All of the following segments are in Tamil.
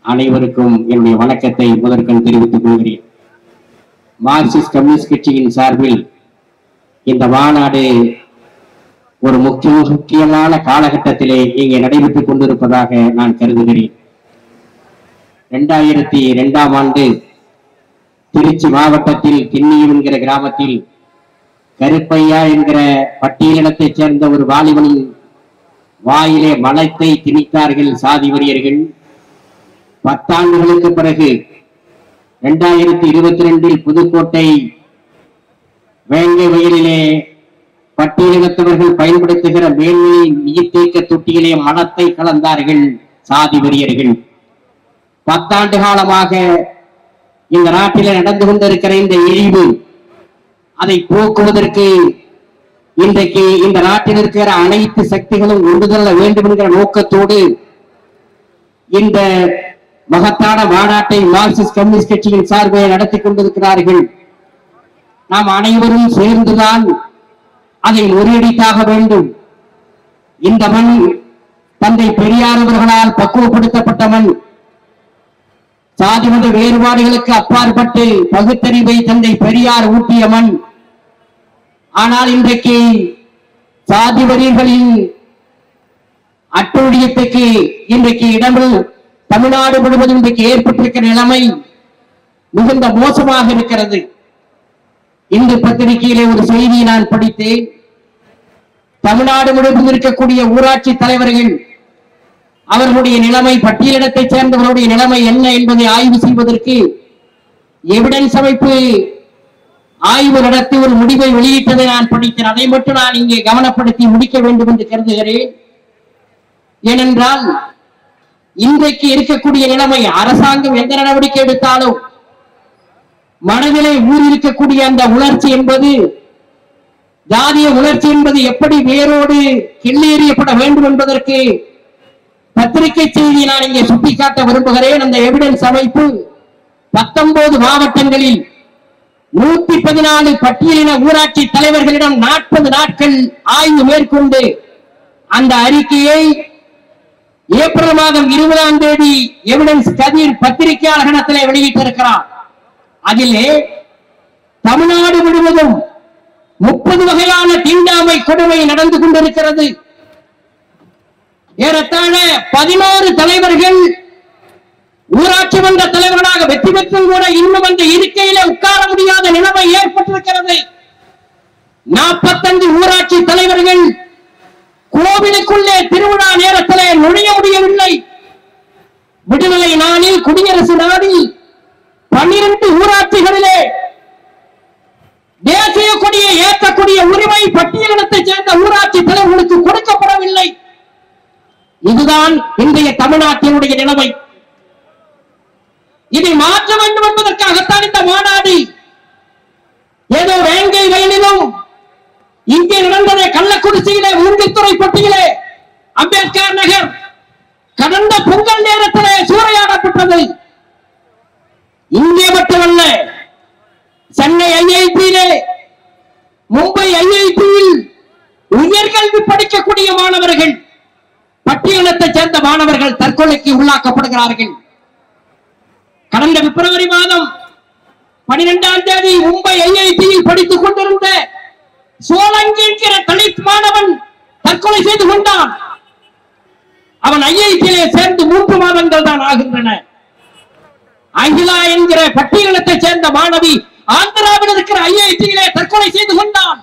அனைவருக்கும் என்னுடைய வணக்கத்தை முதற்கண் தெரிவித்துக் கொள்கிறேன் மார்க்சிஸ்ட் கம்யூனிஸ்ட் கட்சியின் சார்பில் இந்த மாநாடு ஒரு முக்கிய முக்கியமான காலகட்டத்திலே இங்கே நடைபெற்றுக் கொண்டிருப்பதாக நான் கருதுகிறேன் இரண்டாயிரத்தி இரண்டாம் ஆண்டு திருச்சி மாவட்டத்தில் கிண்ணியம் என்கிற கிராமத்தில் கருப்பையா என்கிற பட்டியலினத்தைச் சேர்ந்த ஒரு வாலிபனின் வாயிலே மலத்தை திணித்தார்கள் சாதி வரியர்கள் பத்தாண்டுகளுக்கு பிறகு இரண்டாயிரத்தி இருபத்தி ரெண்டில் புதுக்கோட்டை வேங்கை வயலிலே பட்டியலினத்தவர்கள் பயன்படுத்துகிற மேல்நிலை நீர்த்தேக்க தொட்டியிலே மலத்தை கலந்தார்கள் சாதி வெறியர்கள் பத்தாண்டு காலமாக இந்த நாட்டிலே நடந்து கொண்டிருக்கிற இந்த இழிவு அதை போக்குவதற்கு இன்றைக்கு இந்த நாட்டில் இருக்கிற அனைத்து சக்திகளும் ஒன்று கொள்ள வேண்டும் என்கிற நோக்கத்தோடு இந்த மகத்தான மாநாட்டை மார்க்சிஸ்ட் கம்யூனிஸ்ட் கட்சியின் சார்பில் நடத்தி கொண்டிருக்கிறார்கள் நாம் அனைவரும் சேர்ந்துதான் அதை முறியடித்தாக வேண்டும் இந்த மண் தந்தை பெரியார் அவர்களால் பக்குவப்படுத்தப்பட்ட மண் சாதி மத வேறுபாடுகளுக்கு அப்பாற்பட்டு பகுத்தறிவை தந்தை பெரியார் ஊட்டிய மண் ஆனால் இன்றைக்கு சாதி வரியர்களின் அட்டூழியத்துக்கு இன்றைக்கு இடங்கள் தமிழ்நாடு முழுவதும் இன்றைக்கு ஏற்பட்டிருக்கிற நிலைமை மிகுந்த மோசமாக இருக்கிறது இந்து பத்திரிகையிலே ஒரு செய்தியை நான் படித்தேன் தமிழ்நாடு முழுவதும் இருக்கக்கூடிய ஊராட்சி தலைவர்கள் அவர்களுடைய நிலைமை பட்டியலிடத்தைச் சேர்ந்தவர்களுடைய நிலைமை என்ன என்பதை ஆய்வு செய்வதற்கு எவிடன்ஸ் அமைப்பு ஆய்வு நடத்தி ஒரு முடிவை வெளியிட்டதை நான் படித்தேன் அதை மட்டும் நான் இங்கே கவனப்படுத்தி முடிக்க வேண்டும் என்று கருதுகிறேன் ஏனென்றால் இன்றைக்கு இருக்கக்கூடிய நிலைமை அரசாங்கம் எந்த நடவடிக்கை எடுத்தாலும் மனதிலே ஊறியிருக்கக்கூடிய அந்த உணர்ச்சி என்பது ஜாதிய உணர்ச்சி என்பது எப்படி வேரோடு கிள்ளேறியப்பட வேண்டும் என்பதற்கு பத்திரிகை செய்தியை நான் இங்கே சுட்டிக்காட்ட விரும்புகிறேன் அந்த எவிடன்ஸ் அமைப்பு பத்தொன்பது மாவட்டங்களில் நூத்தி பதினாலு பட்டியலின ஊராட்சி தலைவர்களிடம் நாற்பது நாட்கள் ஆய்வு மேற்கொண்டு அந்த அறிக்கையை ஏப்ரல் மாதம் இருபதாம் தேதி எவிடன்ஸ் கதிர் பத்திரிகையாளர்களிடத்திலே வெளியிட்டிருக்கிறார் அதிலே தமிழ்நாடு முழுவதும் முப்பது வகையான தீண்டாமை கொடுமை நடந்து கொண்டிருக்கிறது ஏறத்தாழ பதினோரு தலைவர்கள் ஊராட்சி மன்ற தலைவர்களாக வெற்றி பெற்றும் கூட இன்னும் அந்த இருக்கையில உட்கார முடியாத நிலைமை ஏற்பட்டிருக்கிறது நாற்பத்தஞ்சு ஊராட்சி தலைவர்கள் கோவிலுக்குள்ளே திருவிழா நேரத்திலே நுழைய முடியவில்லை விடுதலை நாளில் குடியரசு நாளில் பன்னிரண்டு ஊராட்சிகளிலே தேசிய கொடியை ஏற்றக்கூடிய உரிமை பட்டியலினத்தைச் சேர்ந்த ஊராட்சி தலைவர்களுக்கு கொடுக்கப்படவில்லை இதுதான் இன்றைய தமிழ்நாட்டினுடைய நிலைமை இதை மாற்ற வேண்டும் என்பதற்காகத்தான் இந்த மாநாடு ஏதோ வேங்கை வயலிலும் இங்கே நடந்ததை கள்ளக்குறிச்சியிலே மூங்கில்துறை பட்டியலே அம்பேத்கர் நகர் கடந்த பொங்கல் நேரத்திலே சூறையாடப்பட்டது இங்கே மட்டுமல்ல சென்னை ஐஐடியிலே மும்பை ஐஐடியில் உயர்கல்வி படிக்கக்கூடிய மாணவர்கள் பட்டியலத்தைச் சேர்ந்த மாணவர்கள் தற்கொலைக்கு உள்ளாக்கப்படுகிறார்கள் கடந்த பிப்ரவரி மாதம் பனிரெண்டாம் தேதி மும்பை ஐஐடியில் படித்துக் கொண்டிருந்த சோலங்கி என்கிற தலித் மாணவன் தற்கொலை செய்து கொண்டான் அவன் ஐஐடியிலே சேர்ந்து மூன்று மாதங்கள் தான் ஆகின்றன அகிலா என்கிற பட்டியலத்தைச் சேர்ந்த மாணவி ஆந்திராவில் இருக்கிற ஐஐடியிலே தற்கொலை செய்து கொண்டான்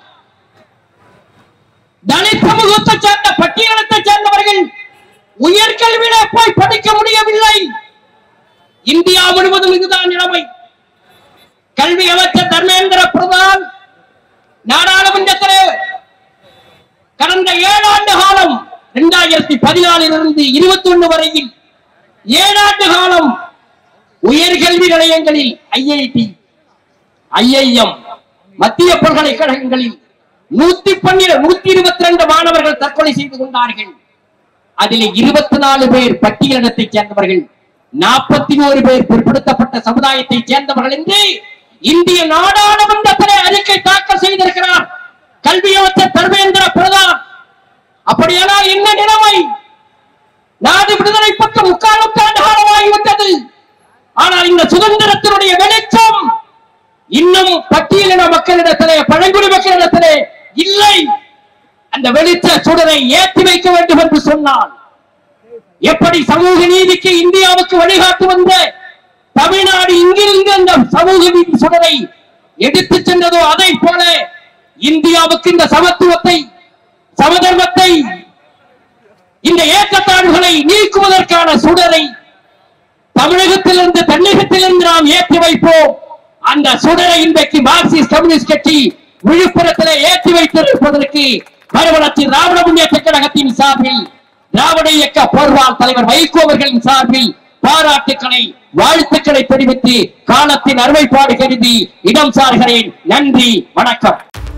தலித் சமூகத்தைச் சேர்ந்த பட்டியலத்தைச் சேர்ந்தவர்கள் உயர்கல்வியிலே போய் படிக்க முடியவில்லை இந்தியா முழுவதும் இதுதான் நிலைமை கல்வி அமைச்சர் தர்மேந்திர பிரதான் நாடாளுமன்றத்திலே கடந்த ஏழாண்டு காலம் இரண்டாயிரத்தி பதினாலிலிருந்து இருபத்தி ஒண்ணு வரையில் ஏழாண்டு காலம் உயர்கல்வி நிலையங்களில் ஐஐடி ஐஐஎம் மத்திய பல்கலைக்கழகங்களில் நூத்தி பன்னிரண்டு நூத்தி இருபத்தி ரெண்டு மாணவர்கள் தற்கொலை செய்து கொண்டார்கள் அதில் இருபத்தி நாலு பேர் பட்டியலினத்தைச் சேர்ந்தவர்கள் நாற்பத்தி ஓரு பேர் பிற்படுத்தப்பட்ட சமுதாயத்தைச் சேர்ந்தவர்கள் என்று இந்திய நாடாளுமன்றத்திலே அறிக்கை தாக்கல் செய்திருக்கிறார் கல்வி அமைச்சர் தர்மேந்திர பிரதான் அப்படியானால் என்ன நிலைமை நாடு விடுதலை பக்கம் முக்கால் நூற்றாண்டு காலமாகிவிட்டது மக்களிடத்திலே பழங்குடி மக்களிடத்திலே இல்லை அந்த வெளிச்ச சுடரை ஏற்றி வைக்க வேண்டும் என்று சொன்னான் எப்படி சமூக நீதிக்கு இந்தியாவுக்கு வழிகாட்டு வந்த தமிழ்நாடு இங்கிருந்து அந்த சமூக நீதி சுடரை எடுத்து சென்றதோ அதை போல இந்தியாவுக்கு இந்த சமத்துவத்தை சமதர்மத்தை இந்த ஏற்றத்தாழ்வுகளை நீக்குவதற்கான சுடரை தமிழகத்திலிருந்து தென்னகத்திலிருந்து நாம் ஏற்றி வைப்போம் அந்த சுடரை இன்றைக்கு மார்க்சிஸ்ட் கம்யூனிஸ்ட் கட்சி விழுப்புரத்திலே ஏற்றி வைத்திருப்பதற்கு மறுவளர்ச்சி திராவிட முன்னேற்ற கழகத்தின் சார்பில் திராவிட இயக்க போர்வால் தலைவர் வைகோ அவர்களின் சார்பில் பாராட்டுக்களை வாழ்த்துக்களை தெரிவித்து காலத்தின் அருமைப்பாடு கருதி இடம் சார்கிறேன் நன்றி வணக்கம்